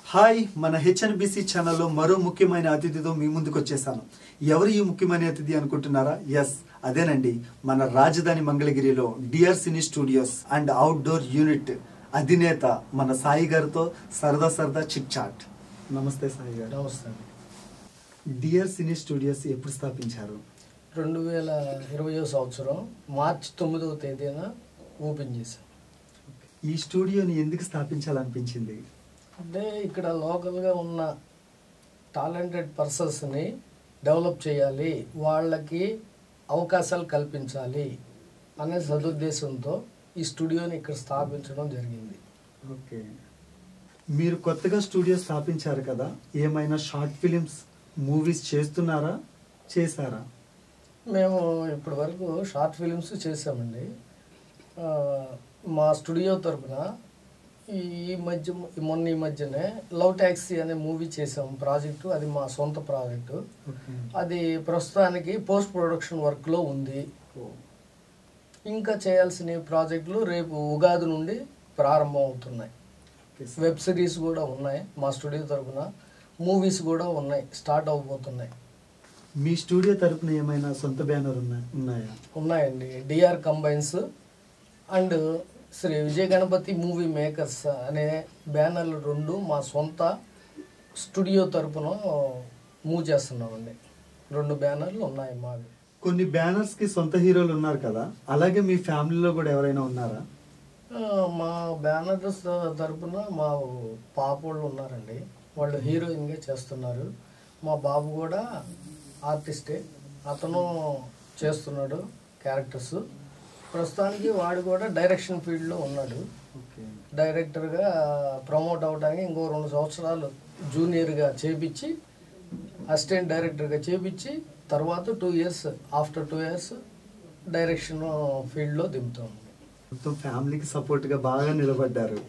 Hi మన హెచ్ఎన్బిసి ఛానల్లో మరో ముఖ్యమైన అతిథితో మీ ముందుకు వచ్చేసాను ఎవరు ఈ ముఖ్యమైన అతిథి అనుకుంటున్నారా ఎస్ అదేనండి మన రాజధాని మంగళగిరిలో DR cine studios and outdoor unit అధినేత మన సాయి గారితో సరదా సరదా చిట్ చాట్ నమస్తే సాయి గారు నమస్తే అండి డిఆర్ సినీ స్టూడియోస్ ఎప్పుడు స్థాపించారు రెండు వేల ఇరవయో సంవత్సరం మార్చి తొమ్మిదవ తేదీన ఓపెన్ చేశాం ఈ స్టూడియోని ఎందుకు స్థాపించాలనిపించింది అంటే ఇక్కడ లోకల్గా ఉన్న టాలెంటెడ్ పర్సన్స్ని డెవలప్ చేయాలి వాళ్ళకి అవకాశాలు కల్పించాలి అనే సదుద్దేశంతో ఈ స్టూడియోని ఇక్కడ స్థాపించడం జరిగింది ఓకే మీరు కొత్తగా స్టూడియో స్థాపించారు కదా ఏమైనా షార్ట్ ఫిలిమ్స్ మూవీస్ చేస్తున్నారా చేశారా మేము ఇప్పటి వరకు షార్ట్ ఫిలిమ్స్ చేసామండి ఆ, మా స్టూడియో తరపున ఈ ఈ మధ్య మొన్న ఈ మధ్యనే లవ్ ట్యాక్సీ అనే మూవీ చేసాం ప్రాజెక్టు అది మా సొంత ప్రాజెక్టు ఓకే అది ప్రస్తుతానికి పోస్ట్ ప్రొడక్షన్ వర్క్లో ఉంది ఇంకా చేయాల్సిన ప్రాజెక్టులు రేపు ఉగాది నుండి ప్రారంభం అవుతున్నాయి ఓకే సార్. వెబ్ సిరీస్ కూడా ఉన్నాయి మా స్టూడియో తరపున మూవీస్ కూడా ఉన్నాయి స్టార్ట్ అవబోతున్నాయి మీ స్టూడియో తరపున ఏమైనా సొంత బ్యానర్ ఉన్నా ఉన్నాయా ఉన్నాయండి DR combines and Sri Vijaya Ganapathi movie makers అనే బ్యానర్లు రెండు మా సొంత స్టూడియో తరపున మూవ్ చేస్తున్నామండి రెండు బ్యానర్లు ఉన్నాయి మావి కొన్ని బ్యానర్స్ కి సొంత హీరోలు ఉన్నారు కదా అలాగే మీ ఫ్యామిలీలో కూడా ఎవరైనా ఉన్నారా ఆ, మా బ్యానర్స్ తరపున మా పాపోళ్ళు ఉన్నారండి వాళ్ళు హీరోయిన్గా చేస్తున్నారు మా బాబు కూడా ఆర్టిస్టే అతను చేస్తున్నాడు క్యారెక్టర్స్ ప్రస్తుతానికి వాడు కూడా డైరెక్షన్ ఫీల్డ్లో ఉన్నాడు ఓకే డైరెక్టర్గా ప్రమోట్ అవ్వడానికి ఇంకో రెండు సంవత్సరాలు జూనియర్గా చేపించి అసిస్టెంట్ డైరెక్టర్గా చేపించి తర్వాత two years after two years direction ఫీల్డ్లో దింపుతాం మొత్తం ఫ్యామిలీకి సపోర్ట్ గా బాగా నిలబడ్డారు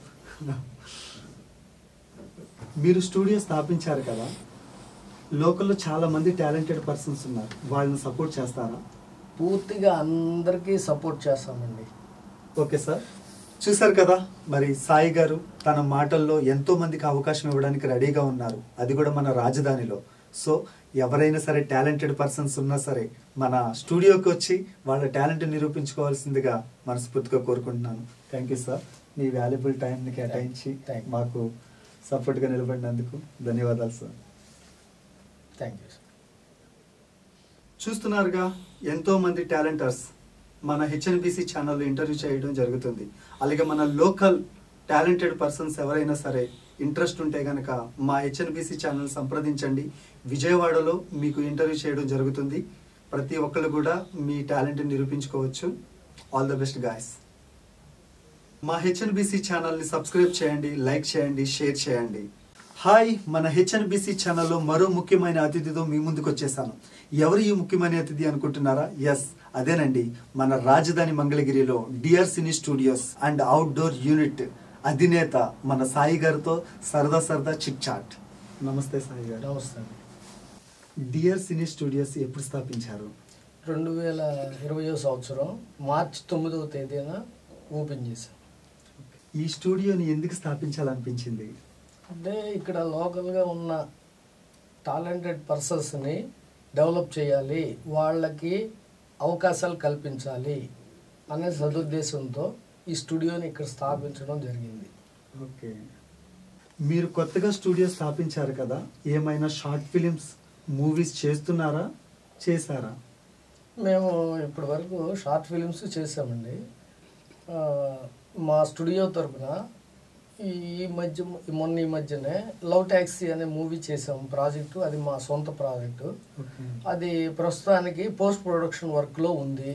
మీరు స్టూడియో స్థాపించారు కదా లోకల్లో చాలా మంది టాలెంటెడ్ పర్సన్స్ ఉన్నారు వాళ్ళని సపోర్ట్ చేస్తారా పూర్తిగా అందరికీ సపోర్ట్ చేస్తామండి ఓకే సార్ చూసారు కదా మరి సాయి గారు తన మాటల్లో ఎంతో మందికి అవకాశం ఇవ్వడానికి రెడీగా ఉన్నారు అది కూడా మన రాజధానిలో సో ఎవరైనా సరే టాలెంటెడ్ పర్సన్స్ ఉన్నా సరే మన స్టూడియోకి వచ్చి వాళ్ళ టాలెంట్ నిరూపించుకోవాల్సిందిగా మనస్ఫూర్తిగా కోరుకుంటున్నాను థ్యాంక్ యూ సార్ మీ వాల్యుబుల్ టైంని కేటాయించి Thank you. మాకు సపోర్ట్గా నిలబడినందుకు ధన్యవాదాలు సార్ థ్యాంక్ యూ సార్ చూస్తున్నారుగా ఎంతో మంది టాలెంటర్స్ మన హెచ్ఎన్బిసి ఛానల్లో ఇంటర్వ్యూ చేయడం జరుగుతుంది అలాగే మన లోకల్ టాలెంటెడ్ పర్సన్స్ ఎవరైనా సరే ఇంట్రెస్ట్ ఉంటే గనక మా హెచ్ఎన్బిసి ఛానల్ సంప్రదించండి విజయవాడలో మీకు ఇంటర్వ్యూ చేయడం జరుగుతుంది ప్రతి ఒక్కళ్ళు కూడా మీ టాలెంట్ నిరూపించుకోవచ్చు ఆల్ ద బెస్ట్ గాయస్ మా హెచ్ఎన్బిసి ఛానల్ని సబ్స్క్రైబ్ చేయండి లైక్ చేయండి షేర్ చేయండి హాయ్ మన హెచ్ఎన్బిసి ఛానల్లో మరో ముఖ్యమైన అతిథితో మీ ముందుకు వచ్చేసాను ఎవరు ఈ ముఖ్యమైన అతిథి అనుకుంటున్నారా ఎస్ అదేనండి మన రాజధాని మంగళగిరిలో DR cine studios and outdoor unit అధినేత మన సాయి గారితో సరదా సరదా చిట్ చాట్ నమస్తే సాయి గారు నమస్తే అండి డిఆర్ సినీ స్టూడియోస్ ఎప్పుడు స్థాపించారు రెండు వేల ఇరవయో సంవత్సరం మార్చి తొమ్మిదవ తేదీన ఓపెన్ చేశాం ఈ స్టూడియోని ఎందుకు స్థాపించాలనిపించింది అంటే ఇక్కడ లోకల్గా ఉన్న టాలెంటెడ్ పర్సన్స్ని డెవలప్ చేయాలి వాళ్ళకి అవకాశాలు కల్పించాలి అనే సదుద్దేశంతో ఈ స్టూడియోని ఇక్కడ స్థాపించడం జరిగింది ఓకే మీరు కొత్తగా స్టూడియో స్థాపించారు కదా ఏమైనా షార్ట్ ఫిలిమ్స్ మూవీస్ చేస్తున్నారా చేశారా మేము ఇప్పటి వరకు షార్ట్ ఫిలిమ్స్ చేసామండి ఆ, మా స్టూడియో తరపున ఈ ఈ మధ్య మొన్న ఈ మధ్యనే లవ్ ట్యాక్సీ అనే మూవీ చేసాం ప్రాజెక్టు అది మా సొంత ప్రాజెక్టు ఓకే అది ప్రస్తుతానికి పోస్ట్ ప్రొడక్షన్ వర్క్లో ఉంది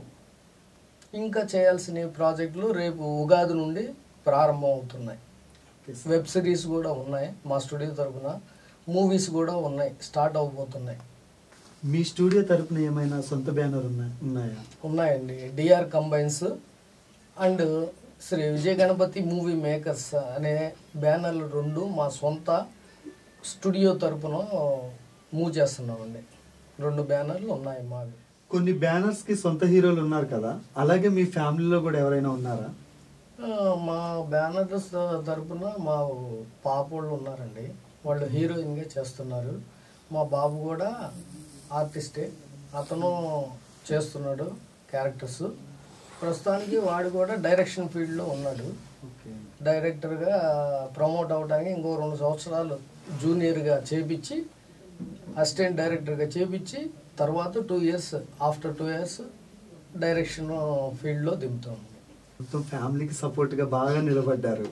ఇంకా చేయాల్సిన ప్రాజెక్టులు రేపు ఉగాది నుండి ప్రారంభం అవుతున్నాయి ఓకే సార్. వెబ్ సిరీస్ కూడా ఉన్నాయి మా స్టూడియో తరపున మూవీస్ కూడా ఉన్నాయి స్టార్ట్ అవబోతున్నాయి మీ స్టూడియో తరపున ఏమైనా సొంత బ్యానర్ ఉన్నా ఉన్నాయా ఉన్నాయండి DR combines and Sri Vijaya Ganapathi movie makers అనే బ్యానర్లు రెండు మా సొంత స్టూడియో తరపున మూవ్ చేస్తున్నామండి రెండు బ్యానర్లు ఉన్నాయి మావి కొన్ని బ్యానర్స్ కి సొంత హీరోలు ఉన్నారు కదా అలాగే మీ ఫ్యామిలీలో కూడా ఎవరైనా ఉన్నారా ఆ, మా బ్యానర్స్ తరపున మా పాపోళ్ళు ఉన్నారండి వాళ్ళు హీరోయిన్గా చేస్తున్నారు మా బాబు కూడా ఆర్టిస్టే అతను చేస్తున్నాడు క్యారెక్టర్స్ ప్రస్తుతానికి వాడు కూడా డైరెక్షన్ ఫీల్డ్లో ఉన్నాడు ఓకే డైరెక్టర్గా ప్రమోట్ అవ్వడానికి ఇంకో రెండు సంవత్సరాలు జూనియర్గా చేపించి అసిస్టెంట్ డైరెక్టర్గా చేపించి తర్వాత two years after two years direction ఫీల్డ్లో దింపుతాం మొత్తం ఫ్యామిలీకి సపోర్ట్గా బాగా నిలబడ్డారు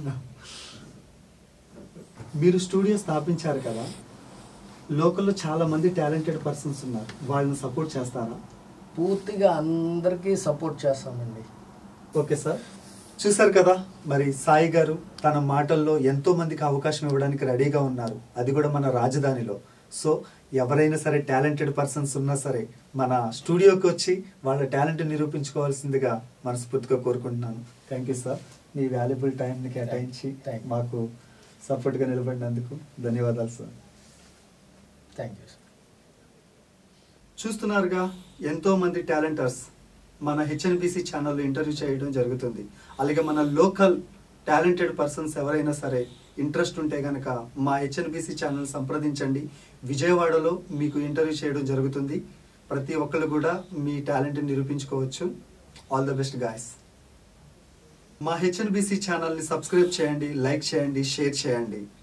మీరు స్టూడియో స్థాపించారు కదా లోకల్లో చాలా మంది టాలెంటెడ్ పర్సన్స్ ఉన్నారు వాళ్ళని సపోర్ట్ చేస్తారా పూర్తిగా అందరికీ సపోర్ట్ చేస్తామండి ఓకే సార్ చూసారు కదా మరి సాయి గారు తన మాటల్లో ఎంతో మందికి అవకాశం ఇవ్వడానికి రెడీగా ఉన్నారు అది కూడా మన రాజధానిలో సో ఎవరైనా సరే టాలెంటెడ్ పర్సన్స్ ఉన్నా సరే మన స్టూడియోకి వచ్చి వాళ్ళ టాలెంట్ నిరూపించుకోవాల్సిందిగా మనస్ఫూర్తిగా కోరుకుంటున్నాను థ్యాంక్ యూ సార్ మీ వాల్యుబుల్ టైంని కేటాయించి Thank you. మాకు సపోర్ట్గా నిలబడినందుకు ధన్యవాదాలు సార్ థ్యాంక్ యూ సార్ చూస్తున్నారుగా ఎంతో మంది టాలెంటర్స్ మన హెచ్ఎన్బిసి ఛానల్లో ఇంటర్వ్యూ చేయడం జరుగుతుంది అలాగే మన లోకల్ టాలెంటెడ్ పర్సన్స్ ఎవరైనా సరే ఇంట్రెస్ట్ ఉంటే కనుక మా హెచ్ఎన్బిసి ఛానల్ సంప్రదించండి విజయవాడలో మీకు ఇంటర్వ్యూ చేయడం జరుగుతుంది ప్రతి ఒక్కళ్ళు కూడా మీ టాలెంట్ నిరూపించుకోవచ్చు ఆల్ ద బెస్ట్ గాయస్ మా హెచ్ఎన్బిసి ఛానల్ని సబ్స్క్రైబ్ చేయండి లైక్ చేయండి షేర్ చేయండి